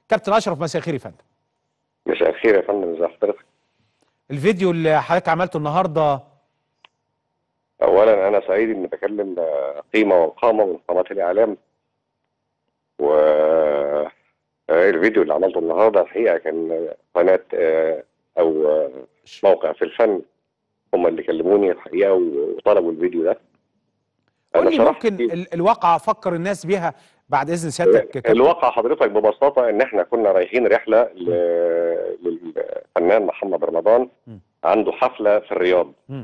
كابتن اشرف مساء الخير يا فندم مساء الخير يا فندم ازي حضرتك الفيديو اللي حضرتك عملته النهارده اولا انا سعيد اني بكلم آه، قيمه وقامه من قامات الاعلام و آه، الفيديو اللي عملته النهارده الحقيقه كان قناه آه، او آه، موقع في الفن هم اللي كلموني الحقيقه وطلبوا الفيديو ده قول لي شرحت ممكن فيه. ال- الواقعه افكر الناس بيها بعد اذن سيادتك يا كابتن الواقع حضرتك ببساطه ان احنا كنا رايحين رحله ل- للفنان محمد رمضان م. عنده حفله في الرياض مم.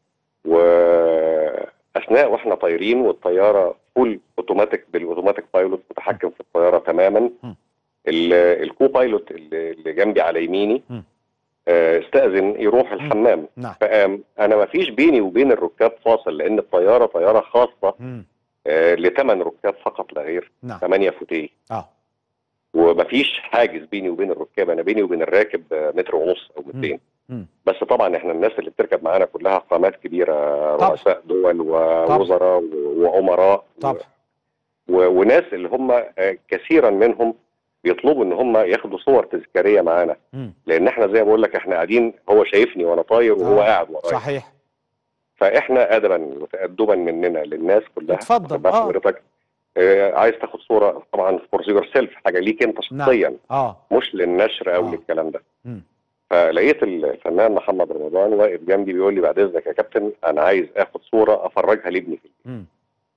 واثناء واحنا طايرين والطياره فول اوتوماتيك بالاوتوماتيك بايلوت متحكم في الطياره تماما م. ال- الكو بايلوت اللي اللي جنبي على يميني م. آه، استاذن يروح الحمام نعم فقام انا ما فيش بيني وبين الركاب فاصل لان الطياره طياره خاصه مم. آه، لثمان ركاب فقط لا غير نعم ثمانيه فوتيه اه ومفيش حاجز بيني وبين الركاب انا بيني وبين الراكب آه، متر ونص او مترين مم. بس طبعا احنا الناس اللي بتركب معانا كلها قامات كبيره طبعا. رؤساء دول ووزراء و- وامراء طبعا و- وناس اللي هم آه، كثيرا منهم بيطلبوا ان هم ياخدوا صور تذكاريه معانا مم. لان احنا زي ما بقول لك احنا قاعدين هو شايفني وانا طاير وهو آه. قاعد ورايا صحيح فاحنا ادبا وتادبا مننا للناس كلها اتفضل، واخد بال آه. حضرتك آه، عايز تاخد صوره طبعا فور يور سيلف حاجه ليك انت شخصيا اه مش للنشر او آه. للكلام ده مم. فلقيت الفنان محمد رمضان واقف جنبي بيقول لي بعد اذنك يا كابتن انا عايز اخد صوره افرجها لابني في البيت. مم.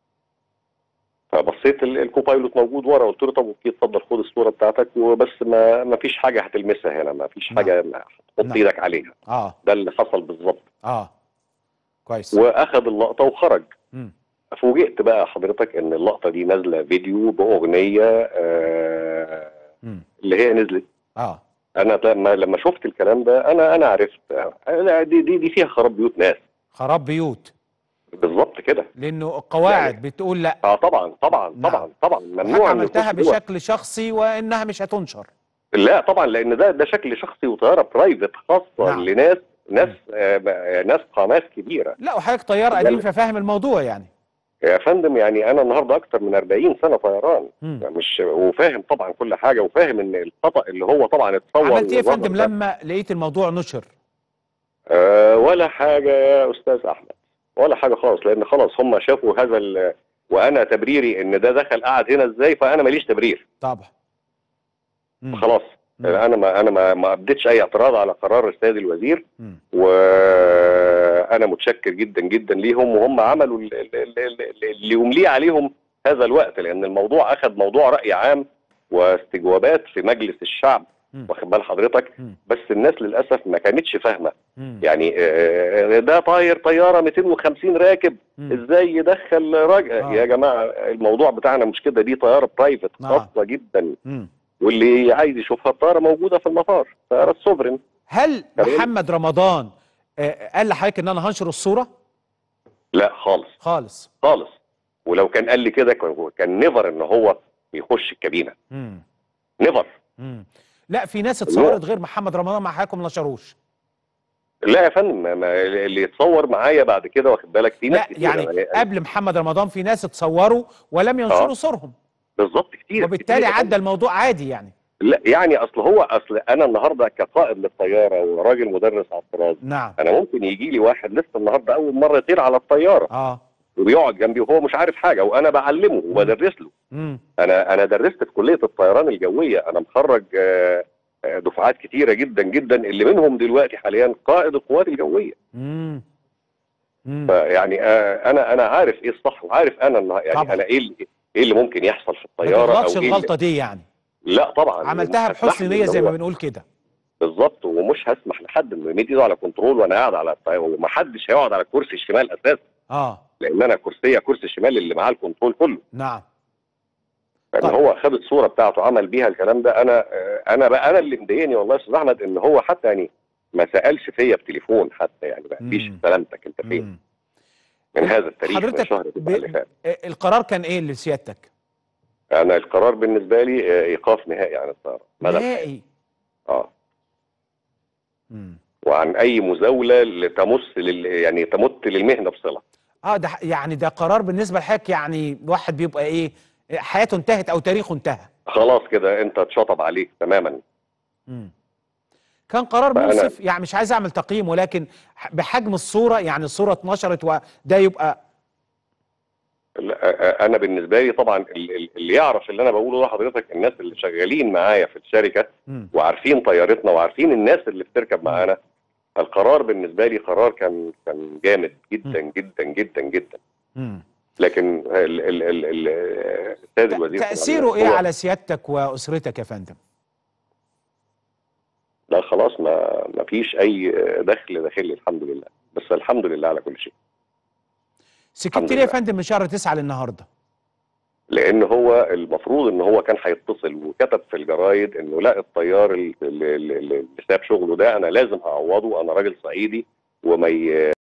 فبصيت ال- الكوبايلوت موجود ورا قلت له طب اوكي اتفضل خد الصوره بتاعتك وبس ما ما فيش حاجه هتلمسها هنا ما فيش نعم. حاجه ما هتحط نعم. ايدك عليها اه ده اللي حصل بالظبط اه كويس واخد اللقطه وخرج مم. فوجئت بقى حضرتك ان اللقطه دي نازله فيديو باغنيه آه مم. اللي هي نزلت اه انا لما لما شفت الكلام ده انا انا عرفت آه، دي دي دي فيها خراب بيوت ناس خراب بيوت بالظبط كده لانه القواعد بتقول لا اه طبعا طبعا نعم. طبعا طبعا حضرتك ممنوع إن عملتها يخش جوه. بشكل شخصي وانها مش هتنشر لا طبعا لان ده ده شكل شخصي وطياره برايفت خاصه نعم. لناس ناس آه ب- ناس قامات كبيره لا وحضرتك طيار قديم ففاهم الموضوع يعني يا فندم يعني انا النهارده اكتر من 40 سنه طيران مم. مش وفاهم طبعا كل حاجه وفاهم ان الخطا اللي هو طبعا اتصور عملت ايه يا وظهر فندم ده. لما لقيت الموضوع نشر آه ولا حاجه يا استاذ احمد ولا حاجه خالص لان خلاص هم شافوا هذا ال- وانا تبريري ان ده دخل قعد هنا ازاي فانا ماليش تبرير طبعا مم. خلاص مم. انا ما انا ما ما ابديتش اي اعتراض على قرار السيد الوزير مم. وانا متشكر جدا جدا ليهم وهم عملوا ال- ال- ال- ال- اللي يمليه عليهم هذا الوقت لان الموضوع اخذ موضوع راي عام واستجوابات في مجلس الشعب مم. واخد بال حضرتك مم. بس الناس للاسف ما كانتش فاهمه مم. يعني آه، ده طاير طياره 250 راكب مم. ازاي يدخل راجل آه. يا جماعه الموضوع بتاعنا مش كده دي طياره برايفت نعم. خاصه جدا مم. واللي عايز يشوفها الطياره موجوده في المطار طياره السوفرين هل تمام. محمد رمضان آه، قال لحضرتك ان انا هنشر الصوره لا خالص خالص خالص ولو كان قال لي كده كان- كان نيفر ان هو يخش الكابينه مم. نيفر مم. لا في ناس اتصورت غير محمد رمضان مع حضرتك وما نشروش لا يا فندم ما- ما اللي يتصور معايا بعد كده واخد بالك في ناس لا كتير يعني قبل محمد رمضان في ناس اتصوروا ولم ينشروا آه. صورهم بالظبط كتير وبالتالي كتير يا عدى فندم. الموضوع عادي يعني لا يعني اصل هو اصل انا النهارده كقائد للطياره وراجل مدرس على الطراز نعم انا ممكن يجي لي واحد لسه النهارده اول مره يطير على الطياره اه وبيقعد جنبي وهو مش عارف حاجه وانا بعلمه وبدرس له مم. انا انا درست في كليه الطيران الجويه انا مخرج آه، آه، دفعات كتيره جدا جدا اللي منهم دلوقتي حاليا قائد القوات الجويه مم. مم. فيعني آه، انا انا عارف ايه الصح وعارف انا النها- يعني طبعا. انا ايه اللي ايه اللي ممكن يحصل في ما الطياره تغلطش ايه اللي- الغلطه دي يعني لا طبعا عملتها ومش بحسن هسمح نيه له زي إن ما هو- بنقول كده بالظبط ومش هسمح لحد انه يمد ايده على كنترول وانا قاعد على الطياره ومحدش هيقعد على الكرسي الشمال اساسا اه لان انا كرسي كرسي الشمال اللي معاه الكنترول كله نعم لان طيب. هو خد الصوره بتاعته عمل بيها الكلام ده انا آه، انا بقى انا اللي مضايقني والله يا استاذ احمد ان هو حتى يعني ما سالش فيا بتليفون حتى يعني ما فيش مم. سلامتك انت فين مم. من هذا التاريخ من حضرتك الشهر ب... اللي فات آه، القرار كان ايه لسيادتك انا القرار بالنسبه لي آه، ايقاف نهائي عن الطياره مدى الحياة. نهائي اه مم. وعن اي مزاوله لتمس لل يعني تمت للمهنه بصله اه ده ح- يعني ده قرار بالنسبه لحضرتك يعني واحد بيبقى ايه حياته انتهت او تاريخه انتهى خلاص كده انت اتشطب عليك تماما مم. كان قرار فأنا- منصف يعني مش عايز اعمل تقييم ولكن ح- بحجم الصوره يعني الصوره اتنشرت وده يبقى لا، انا بالنسبه لي طبعا ال- ال- اللي يعرف اللي انا بقوله لحضرتك الناس اللي شغالين معايا في الشركه مم. وعارفين طيارتنا وعارفين الناس اللي بتركب معانا القرار بالنسبه لي قرار كان كان جامد جدا جدا جدا جدا مم. لكن ال ال ال ال السيد الوزير طبعاً تاثيره ايه هو- على سيادتك واسرتك يا فندم لا خلاص ما ما فيش اي دخل داخلي الحمد لله بس الحمد لله على كل شيء سكت الحمد ليه يا لله. فندم من شهر 9 للنهارده لان هو المفروض ان هو كان هيتصل وكتب في الجرايد انه لا الطيار اللي, اللي, اللي اللي ساب شغله ده انا لازم اعوضه انا راجل صعيدي وما ي-